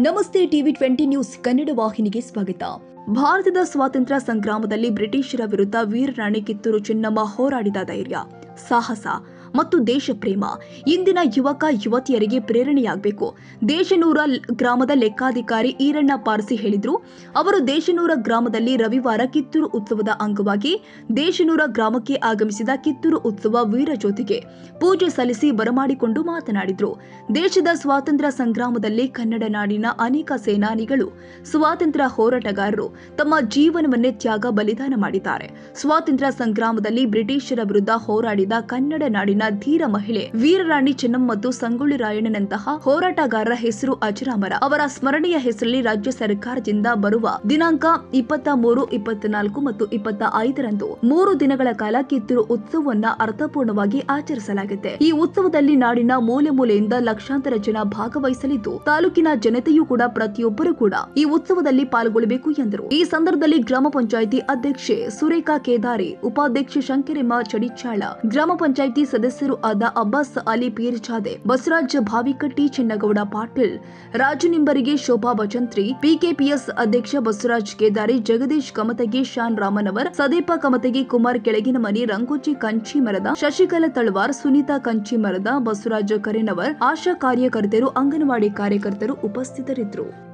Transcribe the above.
ನಮಸ್ತೆ TV twenty news Kannada ವಾಹಿನಿಗೆ ಸ್ವಾಗತ ಭಾರತದ ಸ್ವಾತಂತ್ರ್ಯ ಸಂಗ್ರಾಮದಲ್ಲಿ ಬ್ರಿಟಿಷರ ವಿರುದ್ಧ ವೀರರಾಣಿ ಕಿತ್ತೂರು ಚೆನ್ನಮ್ಮ ಹೋರಾಡಿದ ಧೈರ್ಯ ಸಾಹಸ ಮತ್ತು ದೇಶ ಪ್ರೇಮ ಇಂದಿನ ಯುವಕ ಯುವತಿಯರಿಗೆ ಪ್ರೇರಣೆಯಾಗಬೇಕು ದೇಶನೂರ ಲ್- ಗ್ರಾಮದ ಲೆಕ್ಕಾಧಿಕಾರಿ ಈರಣ್ಣ ಪಾರ್ಸಿ ಹೇಳಿದ್ರು ಅವರು ದೇಶನೂರ ಗ್ರಾಮದಲ್ಲಿ ರವಿವಾರ ಕಿತ್ತೂರು ಉತ್ಸವದ ಅಂಗವಾಗಿ ದೇಶನೂರ ಗ್ರಾಮಕ್ಕೆ ಆಗಮಿಸಿದ ಕಿತ್ತೂರು ಉತ್ಸವ ವೀರ ಜ್ಯೋತಿಗೆ ಪೂಜೆ ಸಲ್ಲಿಸಿ ಬರಮಾಡಿಕೊಂಡು ಮಾತನಾಡಿದ್ರು ದೇಶದ ಸ್ವಾತಂತ್ರ್ಯ ಸಂಗ್ರಾಮದಲ್ಲಿ ಕನ್ನಡ ನಾಡಿನ ಅನೇಕ ಸೇನಾನಿಗಳು ಸ್ವಾತಂತ್ರ್ಯ ಹೋರಾಟಗಾರರು ತಮ್ಮ ಜೀವನವನ್ನೇ ತ್ಯಾಗ ಬಲಿದಾನ ಮಾಡಿದ್ದಾರೆ ಸ್ವಾತಂತ್ರ್ಯ ಸಂಗ್ರಾಮದಲ್ಲಿ ಬ್ರಿಟಿಷರ ವಿರುದ್ಧ ಹೋರಾಡಿದ ಕನ್ನಡ ನಾಡಿನ ಧೀರ ಮಹಿಳೆ ವೀರರಾಣಿ ಚೆನ್ನಮ್ಮ ಮತ್ತು ಸಂಗೊಳ್ಳಿ ರಾಯಣ್ಣನಂತಹ ಹೋರಾಟಗಾರರ ಹೆಸರು ಅಜರಾಮರ ಅವರ ಸ್ಮರಣೆಯ ಹೆಸರಲ್ಲಿ ರಾಜ್ಯ ಸರ್ಕಾರದಿಂದ ಬರುವ ದಿನಾಂಕ ಇಪ್ಪತ್ತ ಮೂರು ಇಪ್ಪತ್ನಾಲ್ಕು ಮತ್ತು ಇಪ್ಪತ್ತ ಐದರಂದು ಮೂರು ದಿನಗಳ ಕಾಲ ಕಿತ್ತೂರು ಉತ್ಸವವನ್ನ ಅರ್ಥಪೂರ್ಣವಾಗಿ ಆಚರಿಸಲಾಗುತ್ತೆ ಈ ಉತ್ಸವದಲ್ಲಿ ನಾಡಿನ ಮೂಲೆ ಮೂಲೆಯಿಂದ ಲಕ್ಷಾಂತರ ಜನ ಭಾಗವಹಿಸಲಿದ್ದು ತಾಲೂಕಿನ ಜನತೆಯೂ ಕೂಡ ಪ್ರತಿಯೊಬ್ಬರು ಕೂಡ ಈ ಉತ್ಸವದಲ್ಲಿ ಪಾಲ್ಗೊಳ್ಳಬೇಕು ಎಂದರು ಈ ಸಂದರ್ಭದಲ್ಲಿ ಗ್ರಾಮ ಪಂಚಾಯಿತಿ ಅಧ್ಯಕ್ಷೆ ಸುರೇಖಾ ಕೇದಾರಿ ಉಪಾಧ್ಯಕ್ಷೆ ಶಂಕರಮ್ಮ ಚಡಿಚಾಳ ಗ್ರಾಮ ಪಂಚಾಯಿತಿ ಸದಸ್ಯರು ಆದ ಅಬ್ಬಾಸ್ ಅಲಿ ಪೀರ್ಜಾದೆ ಬಸವರಾಜ್ ಭಾವಿಕಟ್ಟಿ ಚಿನ್ನಗೌಡ ಪಾಟೀಲ್ ರಾಜು ನಿಂಬರಿಗೆ ಶೋಭಾ ಭಜಂತ್ರಿ ಪಿಕೆಪಿಎಸ್ ಅಧ್ಯಕ್ಷ ಬಸವರಾಜ್ ಕೇದಾರಿ ಜಗದೀಶ್ ಕಮತಗಿ ಶಾನ್ ರಾಮನವರ್ ಸದೀಪ ಕಮತಗಿ ಕುಮಾರ್ ಕೆಳಗಿನ ಮನಿ ರಂಗೋಜಿ ಕಂಚಿ ಮರದ ಶಶಿಕಲಾ ತಳವಾರ್ ಸುನೀತಾ ಕಂಚಿ ಮರದ ಬಸವರಾಜ್ ಕರೆನವರ್ ಆಶಾ ಕಾರ್ಯಕರ್ತರು ಅಂಗನವಾಡಿ ಕಾರ್ಯಕರ್ತರು ಉಪಸ್ಥಿತರಿದ್ದರು